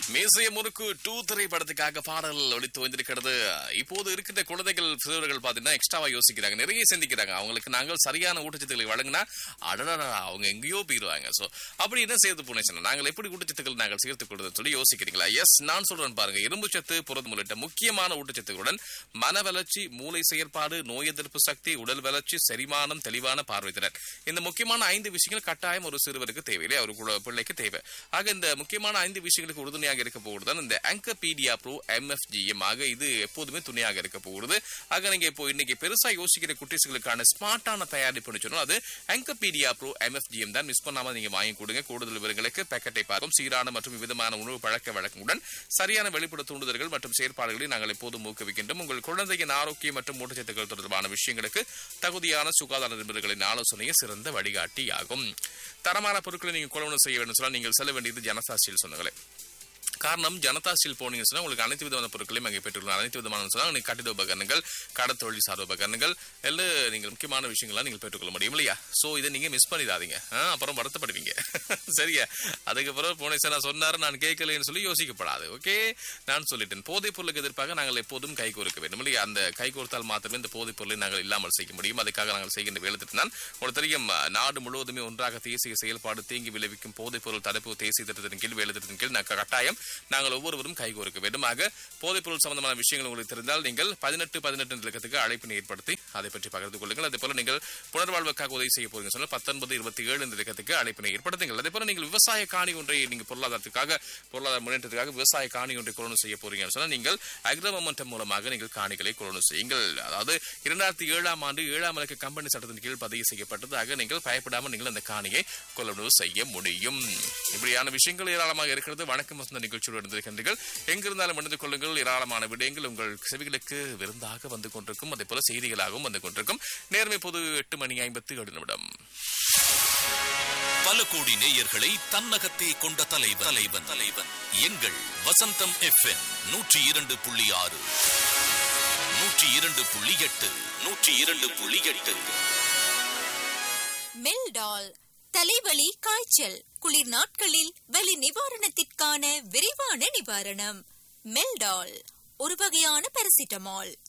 மேசிய முறுக்கு டூ திரைப்படத்துக்காக பாடல் ஒழித்து வந்திருக்கிறது இப்போது இருக்கின்ற குழந்தைகள் சிறுவர்கள் பாத்தீங்கன்னா எக்ஸ்ட்ராவா யோசிக்கிறாங்க நிறைய சிந்திக்கிறாங்க அவங்களுக்கு நாங்கள் சரியான ஊட்டச்சத்துக்களை வழங்கினா அடடா அவங்க எங்கேயோ போயிருவாங்க சோ அப்படி என்ன செய்து புனேசன் நாங்கள் எப்படி ஊட்டச்சத்துக்கள் நாங்கள் சேர்த்துக் கொள்வது சொல்லி யோசிக்கிறீங்களா எஸ் நான் சொல்றேன் பாருங்க இரும்பு சத்து புரதம் உள்ளிட்ட முக்கியமான ஊட்டச்சத்துக்களுடன் மன வளர்ச்சி மூளை செயற்பாடு நோய் எதிர்ப்பு சக்தி உடல் வளர்ச்சி செரிமானம் தெளிவான பார்வைத்திறன் இந்த முக்கியமான ஐந்து விஷயங்கள் கட்டாயம் ஒரு சிறுவருக்கு தேவையில்லை அவர் கூட பிள்ளைக்கு தேவை ஆக இந்த முக்கியமான ஐந்து விஷயங்களுக்கு உறுதுணையாக இருக்க போகுதுதான் இந்த ஆங்கபீடியா ப்ரோ எம்எஃப்ஜிஎம் ஆக இது எப்போதுமே துணையாக இருக்க போகுது ஆக நீங்க இப்போ இன்னைக்கு பெருசா யோசிக்கிற குட்டீஸ்களுக்கான ஸ்மார்ட்டான தயாரிப்புன்னு சொன்னா அது ஆங்கபீடியா ப்ரோ எம்எஃப்ஜிஎம் தான் மிஸ் பண்ணாம நீங்க வாங்கி கொடுங்க கூடுதல் விவரங்களுக்கு பேக்கெட்டை பார்க்கும் சீரான மற்றும் விதமான உணவு பழக்க வழக்கங்களுடன் சரியான வெளிப்பட தூண்டுதல்கள் மற்றும் செயற்பாடுகளை நாங்கள் எப்போதும் ஊக்குவிக்கின்றோம் உங்கள் குழந்தையின் ஆரோக்கியம் மற்றும் ஊட்டச்சத்துக்கள் தொடர்பான விஷயங்களுக்கு தகுதியான சுகாதார நிபுணர்களின் ஆலோசனையே சிறந்த வழிகாட்டியாகும் தரமான பொருட்களை நீங்க கொள்வனவு செய்ய வேண்டும் சொன்னால் நீங்கள் செல்ல வேண்டியது ஜனதா ஸ்டீல் சொன்னங்களே காரணம் ஜனதா ஸ்டீல் போனீங்கன்னு சொன்னா உங்களுக்கு அனைத்து விதமான பொருட்களையும் அங்கே பெற்றுள்ளோம் அனைத்து விதமான சொன்னா நீங்கள் கட்டிட உபகரணங்கள் கடத்தொழில் சார் உபகரணங்கள் எல்லாம் நீங்கள் முக்கியமான விஷயங்கள்லாம் நீங்கள் பெற்றுக்கொள்ள முடியும் இல்லையா சோ இதை நீங்க மிஸ் பண்ணிடாதீங்க ஆ, அப்புறம் வருத்தப்படுவீங்க சரியா அதுக்கப்புறம் போனேன் நான் சொன்னாரு நான் கேட்கலைன்னு சொல்லி யோசிக்கப்படாது ஓகே நான் சொல்லிட்டேன் போதைப் பொருளுக்கு எதிர்ப்பாக நாங்கள் எப்போதும் கை கோர்க்க வேண்டும் இல்லையா அந்த கை கோர்த்தால் மாத்திரமே இந்த போதைப் பொருளை நாங்கள் இல்லாமல் செய்ய முடியும் அதுக்காக நாங்கள் செய்கின்ற வேலை திட்டம் தான் உங்களுக்கு தெரியும் நாடு முழுவதுமே ஒன்றாக தேசிய செயல்பாடு தீங்கி விளைவிக்கும் போதைப் பொருள் தடுப்பு தேசிய திட்டத்தின் கீழ் வேலை திட்டத்தின் கீழ் நாங்கள் கட்டாயம் நாங்கள் ஒவ்வொருவரும் கைகோர்க்க வேண்டும் ஆக போதைப் பொருள் சம்பந்தமான விஷயங்கள் உங்களுக்கு தெரிந்தால் நீங்கள் பதினெட்டு பதினெட்டு இலக்கத்துக்கு அழைப்பினை ஏற்படுத்தி அதை பற்றி பகிர்ந்து கொள்ளுங்கள் அதே போல நீங்கள் புனர்வாழ்வுக்காக உதவி செய்ய போறீங்க சொன்னால் பத்தொன்பது இருபத்தி ஏழு இந்த இலக்கத்துக்கு அழைப்பினை ஏற்படுத்துங்கள் அதே போல நீங்கள் விவசாய காணி ஒன்றை நீங்கள் பொருளாதாரத்துக்காக பொருளாதார முன்னேற்றத்துக்காக விவசாய காணி ஒன்றை கொள்ளும் செய்ய போறீங்கன்னு சொன்னால் நீங்கள் அக்ரமமன்றம் மூலமாக நீங்கள் காணிகளை கொள்ளும் செய்யுங்கள் அதாவது இரண்டாயிரத்தி ஏழாம் ஆண்டு ஏழாம் இலக்க கம்பெனி சட்டத்தின் கீழ் பதிவு செய்யப்பட்டது ஆக நீங்கள் பயப்படாமல் நீங்கள் அந்த காணியை கொள்ளுணர்வு செய்ய முடியும் இப்படியான விஷயங்கள் ஏராளமாக இருக்கிறது வணக்கம் வசந்த நிகழ்ச்சியோடு இருந்திருக்கின்றீர்கள் எங்கிருந்தாலும் இணைந்து கொள்ளுங்கள் ஏராளமான விடயங்கள் உங்கள் செவிகளுக்கு விருந்தாக வந்து கொண்டிருக்கும் அதே போல செய்திகளாகவும் வந்து கொண்டிருக்கும் நேர்மை பொது எட்டு மணி ஐம்பத்தி ஏழு நிமிடம் பல கோடி நேயர்களை தன்னகத்தே கொண்ட தலைவன் தலைவன் தலைவன் எங்கள் வசந்தம் எஃப்எம் நூற்றி இரண்டு புள்ளி ஆறு நூற்றி இரண்டு புள்ளி எட்டு நூற்றி இரண்டு புள்ளி எட்டு மெல்டால் தலைவலி காய்ச்சல் குளிர் நாட்களில் வலி நிவாரணத்திற்கான விரைவான நிவாரணம் மெல்டால் ஒரு வகையான பாராசிட்டமால்